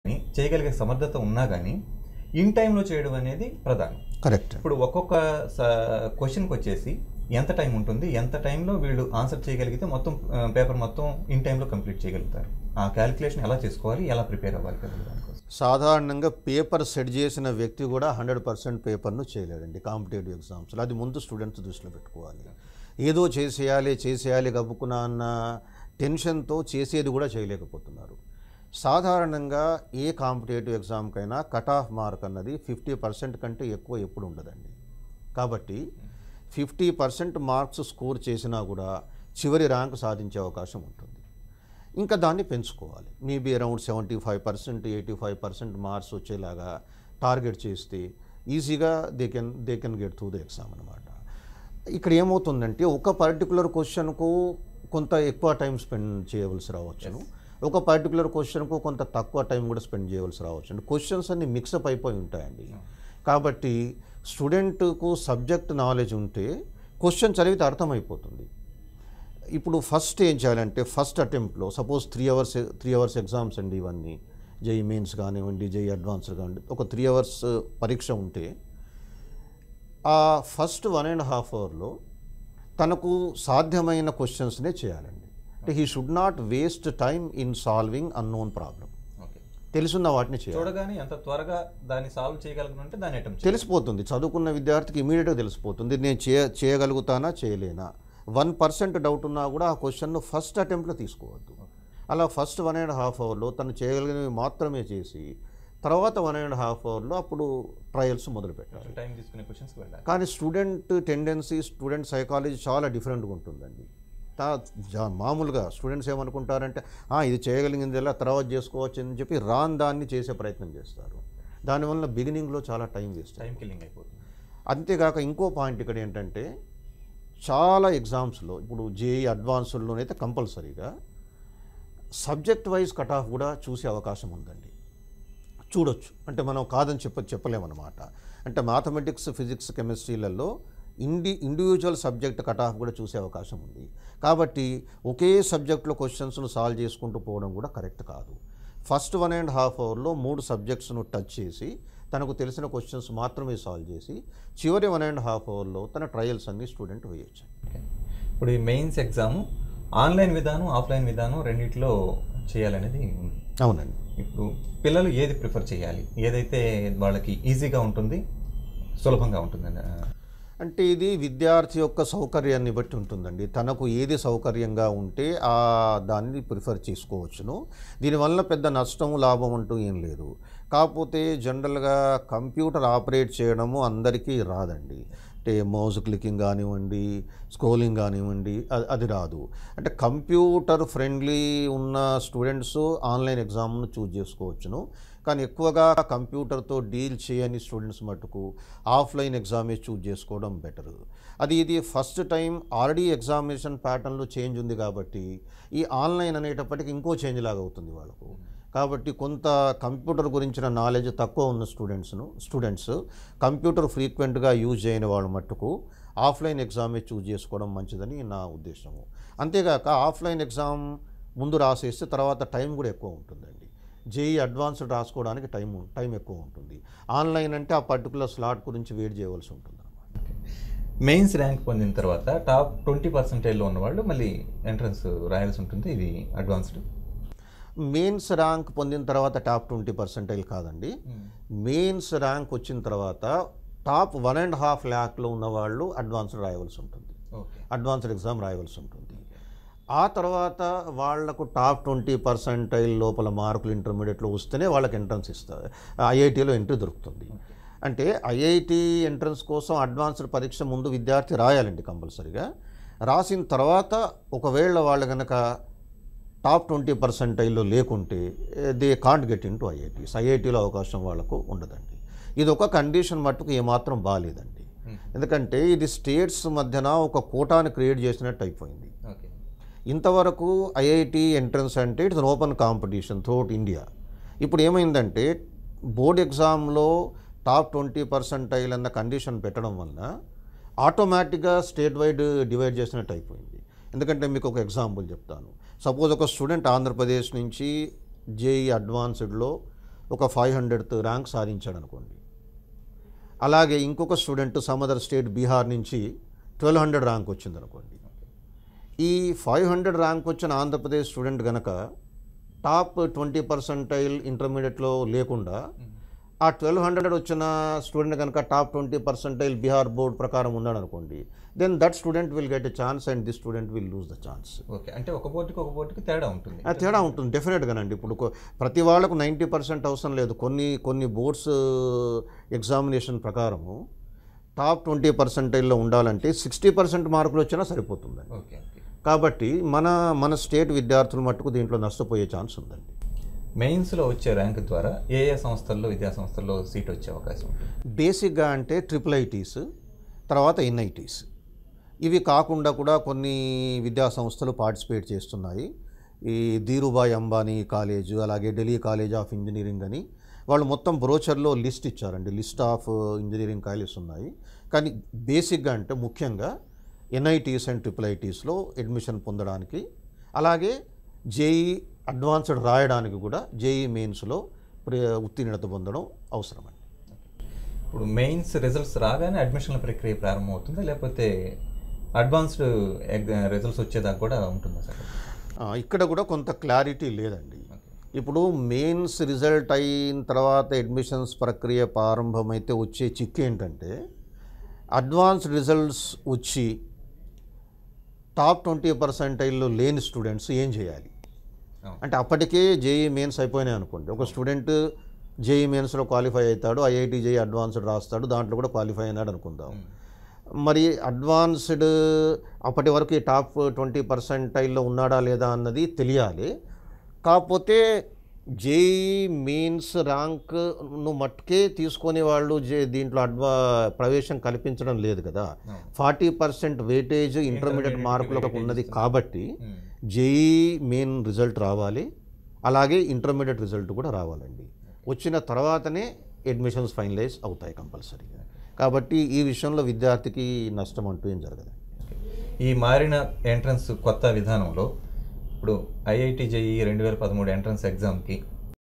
చేయగలిగే సమర్థత ఉన్నా కానీ ఇన్ టైంలో చేయడం అనేది ప్రధానం కరెక్ట్ ఇప్పుడు ఒక్కొక్క క్వశ్చన్కి వచ్చేసి ఎంత టైం ఉంటుంది ఎంత టైంలో వీళ్ళు ఆన్సర్ చేయగలిగితే మొత్తం పేపర్ మొత్తం ఇన్ టైంలో కంప్లీట్ చేయగలుగుతారు ఆ క్యాలిక్యులేషన్ ఎలా చేసుకోవాలి ఎలా ప్రిపేర్ అవ్వాలి కదా దానికోసం సాధారణంగా పేపర్ సెట్ చేసిన వ్యక్తి కూడా హండ్రెడ్ పర్సెంట్ పేపర్ను చేయలేడండి కాంపిటేటివ్ ఎగ్జామ్స్లో అది ముందు స్టూడెంట్స్ దృష్టిలో పెట్టుకోవాలి ఏదో చేసేయాలి చేసేయాలి గబుకున్నా అన్న టెన్షన్తో చేసేది కూడా చేయలేకపోతున్నారు సాధారణంగా ఏ కాంపిటేటివ్ ఎగ్జామ్కైనా కట్ ఆఫ్ మార్క్ అన్నది ఫిఫ్టీ పర్సెంట్ కంటే ఎక్కువ ఎప్పుడు ఉండదండి కాబట్టి ఫిఫ్టీ పర్సెంట్ మార్క్స్ స్కోర్ చేసినా కూడా చివరి ర్యాంక్ సాధించే అవకాశం ఉంటుంది ఇంకా దాన్ని పెంచుకోవాలి maybe around seventy five percent eighty five percent marks వచ్చేలాగా టార్గెట్ చేస్తే ఈజీగా they can they can get through the exam అనమాట ఇక్కడ ఏమవుతుందంటే ఒక పర్టికులర్ క్వశ్చన్కు కొంత ఎక్కువ టైం స్పెండ్ చేయవలసి రావచ్చును ఒక పర్టికులర్ క్వశ్చన్కు కొంత తక్కువ టైం కూడా స్పెండ్ చేయవలసి రావచ్చు అండి క్వశ్చన్స్ అన్ని మిక్సప్ అయిపోయి ఉంటాయండి కాబట్టి స్టూడెంట్కు సబ్జెక్ట్ నాలెడ్జ్ ఉంటే క్వశ్చన్ చదివితే అర్థమైపోతుంది ఇప్పుడు ఫస్ట్ ఏం చేయాలంటే ఫస్ట్ అటెంప్ట్లో suppose three hours three hours exams అండి ఇవన్నీ జై మెయిన్స్ కానివ్వండి జై అడ్వాన్స్ కానివ్వండి ఒక త్రీ అవర్స్ పరీక్ష ఉంటే ఆ ఫస్ట్ వన్ అండ్ హాఫ్ అవర్లో తనకు సాధ్యమైన క్వశ్చన్స్నే చేయాలండి అంటే he should not waste time in solving unknown problem okay తెలుసున్న వాటిని చేయాలి చూడగానే ఎంత త్వరగా దాన్ని సాల్వ్ చేయగలగనంటే దాన్ని అటెంప్ట్ తెలిసిపోతుంది చదువుకున్న విద్యార్థికి ఇమీడియట్గా తెలిసిపోతుంది నేను చేయ చేయగలుగుతానా చేయలేనా వన్ పర్సెంట్ డౌట్ ఉన్నా కూడా ఆ క్వశ్చన్ను ఫస్ట్ అటెంప్ట్లో తీసుకోవద్దు అలా ఫస్ట్ వన్ అండ్ హాఫ్ అవర్లో తను చేయగలిగినవి మాత్రమే చేసి తర్వాత వన్ అండ్ హాఫ్ అవర్లో అప్పుడు ట్రయల్స్ మొదలు పెట్టాలి టైం తీసుకునే క్వశ్చన్స్కి వెళ్ళాలి కానీ స్టూడెంట్ టెండెన్సీ స్టూడెంట్ సైకాలజీ చాలా డిఫరెంట్గా ఉంటుందండి తా- జా- మామూలుగా స్టూడెంట్స్ ఏమనుకుంటారంటే "ఆ, ఇది చేయగలిగింది ఎలా తర్వాత చేసుకోవచ్చు అని చెప్పి రాన్ దాన్ని చేసే ప్రయత్నం చేస్తారు దానివల్ల బిగినింగ్లో చాలా టైం వేస్ట్ టైం కిల్లింగ్ అయిపోతుంది అంతేకాక ఇంకో పాయింట్ ఇక్కడ ఏంటంటే చాలా ఎగ్జామ్స్లో ఇప్పుడు జేఈ అడ్వాన్స్డ్లోనైతే కంపల్సరీగా సబ్జెక్ట్ వైజ్ కట్ ఆఫ్ కూడా చూసే అవకాశం ఉందండి చూడొచ్చు అంటే మనం కాదని చెప్ప చెప్పలేమన్నమాట అంటే మ్యాథమెటిక్స్ ఫిజిక్స్ కెమిస్ట్రీలలో ఇండి ఇండివిజువల్ సబ్జెక్ట్ కట్ ఆఫ్ కూడా చూసే అవకాశం ఉంది కాబట్టి ఒకే సబ్జెక్ట్లో క్వశ్చన్స్ను సాల్వ్ చేసుకుంటూ పోవడం కూడా కరెక్ట్ కాదు ఫస్ట్ వన్ అండ్ హాఫ్ అవర్లో మూడు సబ్జెక్ట్స్ను టచ్ చేసి తనకు తెలిసిన క్వశ్చన్స్ మాత్రమే సాల్వ్ చేసి చివరి వన్ అండ్ హాఫ్ అవర్లో తన ట్రయల్స్ అన్ని స్టూడెంట్ వేయచ్చు ఓకే. ఇప్పుడు ఈ మెయిన్స్ ఎగ్జామ్ ఆన్లైన్ విధానం ఆఫ్లైన్ విధానం రెండిట్లో చేయాలనేది ఉంది అవునండి ఇప్పుడు పిల్లలు ఏది ప్రిఫర్ చేయాలి ఏదైతే వాళ్ళకి ఈజీగా ఉంటుంది సులభంగా ఉంటుందని అంటే ఇది విద్యార్థి యొక్క సౌకర్యాన్ని బట్టి ఉంటుందండి తనకు ఏది సౌకర్యంగా ఉంటే ఆ దాన్ని ప్రిఫర్ చేసుకోవచ్చును దీనివల్ల పెద్ద నష్టం లాభం అంటూ ఏం లేదు కాకపోతే జనరల్గా కంప్యూటర్ ఆపరేట్ చేయడము అందరికీ రాదండి అంటే మౌజ్ క్లికింగ్ కానివ్వండి స్క్రోలింగ్ కానివ్వండి అది అది రాదు అంటే కంప్యూటర్ ఫ్రెండ్లీ ఉన్న స్టూడెంట్స్ ఆన్లైన్ ఎగ్జామ్ను చూజ్ చేసుకోవచ్చును కానీ ఎక్కువగా కంప్యూటర్తో డీల్ చేయని స్టూడెంట్స్ మటుకు ఆఫ్లైన్ ఎగ్జామే చూజ్ చేసుకోవడం బెటర్ అది ఇది ఫస్ట్ టైం ఆల్రెడీ ఎగ్జామినేషన్ ప్యాటర్న్లో చేంజ్ ఉంది కాబట్టి ఈ ఆన్లైన్ అనేటప్పటికి ఇంకో చేంజ్ లాగా అవుతుంది వాళ్ళకు కాబట్టి కొంత కంప్యూటర్ గురించిన నాలెడ్జ్ తక్కువ ఉన్న స్టూడెంట్స్ను స్టూడెంట్స్ కంప్యూటర్ ఫ్రీక్వెంట్గా యూజ్ చేయని వాళ్ళ మట్టుకు ఆఫ్లైన్ ఎగ్జామే చూజ్ చేసుకోవడం మంచిదని నా ఉద్దేశము అంతేగాక ఆఫ్లైన్ ఎగ్జామ్ ముందు రాసేస్తే తర్వాత టైం కూడా ఎక్కువ ఉంటుందండి జేఈ అడ్వాన్స్డ్ రాసుకోవడానికి టైం టైం ఎక్కువ ఉంటుంది ఆన్లైన్ అంటే ఆ పర్టికులర్ స్లాట్ గురించి వెయిట్ చేయవలసి ఉంటుంది మెయిన్స్ ర్యాంక్ పొందిన తర్వాత టాప్ ట్వంటీ పర్సెంటేజ్లో ఉన్న వాళ్ళు మళ్ళీ ఎంట్రన్స్ రాయాల్సి ఉంటుంది ఇది అడ్వాన్స్డ్ మెయిన్స్ ర్యాంక్ పొందిన తర్వాత టాప్ ట్వంటీ పర్సెంటైల్ కాదండి మెయిన్స్ ర్యాంక్ వచ్చిన తర్వాత టాప్ వన్ అండ్ హాఫ్ ల్యాక్లో ఉన్న వాళ్ళు అడ్వాన్స్డ్ రాయవలసి ఉంటుంది ఓకే అడ్వాన్స్డ్ ఎగ్జామ్ రాయవలసి ఉంటుంది ఆ తర్వాత వాళ్లకు టాప్ ట్వంటీ పర్సెంటైల్ లోపల మార్కులు ఇంటర్మీడియట్లో వస్తేనే వాళ్ళకి ఎంట్రన్స్ ఇస్తారు ఐఐటీలో ఎంట్రీ దొరుకుతుంది అంటే ఐఐటి ఎంట్రన్స్ కోసం అడ్వాన్స్డ్ పరీక్ష ముందు విద్యార్థి రాయాలండి కంపల్సరీగా రాసిన తర్వాత ఒకవేళ వాళ్ళు కనుక టాప్ ట్వంటీ పర్సెంటైల్లో లేకుంటే they can't get into IITs ఐఐటీలో అవకాశం వాళ్ళకు ఉండదండి ఇది ఒక కండిషన్ మట్టుకు ఏమాత్రం బాగాలేదండి ఎందుకంటే ఇది స్టేట్స్ మధ్యన ఒక కోటాను క్రియేట్ చేసినట్టు అయిపోయింది ఓకే ఇంతవరకు ఐఐటి ఎంట్రన్స్ అంటే it's an open competition throughout India ఇప్పుడు ఏమైందంటే బోర్డ్ ఎగ్జామ్లో టాప్ ట్వంటీ పర్సెంటైల్ అన్న కండిషన్ పెట్టడం వల్ల ఆటోమేటిక్గా స్టేట్ వైడ్ డివైడ్ చేసినట్టు అయిపోయింది ఎందుకంటే మీకు ఒక ఎగ్జాంపుల్ చెప్తాను సపోజ్ ఒక స్టూడెంట్ ఆంధ్రప్రదేశ్ నుంచి జేఈ అడ్వాన్స్డ్లో ఒక ఫైవ్ హండ్రెడ్ ర్యాంక్ సాధించాడు అనుకోండి అలాగే ఇంకొక స్టూడెంట్ సమదర్ స్టేట్ బీహార్ నుంచి ట్వెల్వ్ హండ్రెడ్ ర్యాంక్ వచ్చింది అనుకోండి ఈ ఫైవ్ హండ్రెడ్ ర్యాంక్ వచ్చిన ఆంధ్రప్రదేశ్ స్టూడెంట్ గనక టాప్ ట్వంటీ పర్సెంటైల్ ఇంటర్మీడియట్లో లేకుండా ఆ ట్వెల్వ్ హండ్రెడ్ వచ్చిన స్టూడెంట్ కనుక top twenty percentile Bihar board ప్రకారం ఉన్నాడు అనుకోండి then that student will get a chance and the student will lose the chance okay అంటే ఒక బోర్డుకి ఒక బోర్డుకి తేడా ఉంటుంది ఆ తేడా ఉంటుంది డెఫినెట్గానండి ఇప్పుడు కొ- ప్రతి వాళ్ళకు నైంటీ పర్సెంట్ అవసరం లేదు కొన్ని కొన్ని బోర్డ్స్ ఎగ్జామినేషన్ ప్రకారము టాప్ ట్వంటీ పర్సెంటైల్లో ఉండాలంటే సిక్స్టీ పర్సెంట్ మార్కులు వచ్చినా సరిపోతుందండి ఓకే ఓకే కాబట్టి మన మన స్టేట్ విద్యార్థులు మట్టుకు దీంట్లో నష్టపోయే ఛాన్స్ ఉందండి మెయిన్స్లో వచ్చే ర్యాంక్ ద్వారా ఏ ఏ సంస్థల్లో విద్యా సంస్థల్లో సీట్ వచ్చే అవకాశం ఉంటుంది బేసిక్గా అంటే ట్రిపుల్ ఐటీస్ తర్వాత ఎన్ఐటీస్ ఇవి కాకుండా కూడా కొన్ని విద్యా సంస్థలు పార్టిసిపేట్ చేస్తున్నాయి ఈ ధీరుభాయ్ అంబానీ కాలేజ్ అలాగే ఢిల్లీ కాలేజ్ ఆఫ్ ఇంజనీరింగ్ అని వాళ్ళు మొత్తం బ్రోచర్లో లిస్ట్ ఇచ్చారండి లిస్ట్ ఆఫ్ ఇంజనీరింగ్ కాలేజెస్ ఉన్నాయి కానీ బేసిక్గా అంటే ముఖ్యంగా ఎన్ఐటీస్ అండ్ ట్రిపుల్ ఐటీస్లో అడ్మిషన్ పొందడానికి అలాగే జేఈ అడ్వాన్స్డ్ రాయడానికి కూడా జేఈ మెయిన్స్లో ఉత్తీర్ణత పొందడం అవసరం అండి ఇప్పుడు మెయిన్స్ రిజల్ట్స్ రాగానే అడ్మిషన్ల ప్రక్రియ ప్రారంభమవుతుందా లేకపోతే అడ్వాన్స్డ్ రిజల్ట్స్ వచ్చేదాకా కూడా ఉంటుందా సార్ ఆ, ఇక్కడ కూడా కొంత క్లారిటీ లేదండి ఇప్పుడు మెయిన్స్ రిజల్ట్ అయిన తర్వాత అడ్మిషన్స్ ప్రక్రియ ప్రారంభమైతే వచ్చే చిక్కు ఏంటంటే అడ్వాన్స్ రిజల్ట్స్ వచ్చి టాప్ ట్వంటీ పర్సెంటైల్లో లేని స్టూడెంట్స్ ఏం చేయాలి అవును. అంటే అప్పటికే జేఈ మెయిన్స్ అయిపోయినాయి అనుకోండి ఒక స్టూడెంట్ జేఈ మెయిన్స్లో క్వాలిఫై అవుతాడు ఐఐటి జేఈ అడ్వాన్స్డ్ రాస్తాడు దాంట్లో కూడా క్వాలిఫై అయినాడు అనుకుందాం మరి అడ్వాన్స్డ్ అప్పటి వరకు ఈ టాప్ ట్వంటీ పర్సెంటైల్లో ఉన్నాడా లేదా అన్నది తెలియాలి కాకపోతే జేఈ మీన్స్ ర్యాంక్ను మట్టుకే తీసుకునే వాళ్ళు జే దీంట్లో అడ్వా ప్రవేశం కల్పించడం లేదు కదా ఫార్టీ పర్సెంట్ వెయిటేజ్ ఇంటర్మీడియట్ మార్కులకు ఉన్నది కాబట్టి మ్మ్. జేఈ మెయిన్ రిజల్ట్ రావాలి అలాగే ఇంటర్మీడియట్ రిజల్ట్ కూడా రావాలండి వచ్చిన తర్వాతనే అడ్మిషన్స్ ఫైనలైజ్ అవుతాయి కంపల్సరీగా కాబట్టి ఈ విషయంలో విద్యార్థికి నష్టం అంటూ ఏం జరగదు ఓకే. ఈ మారిన ఎంట్రన్స్ కొత్త విధానంలో ఇప్పుడు ఐఐటి జేఈ రెండు వేల పదమూడు ఎంట్రన్స్ ఎగ్జామ్కి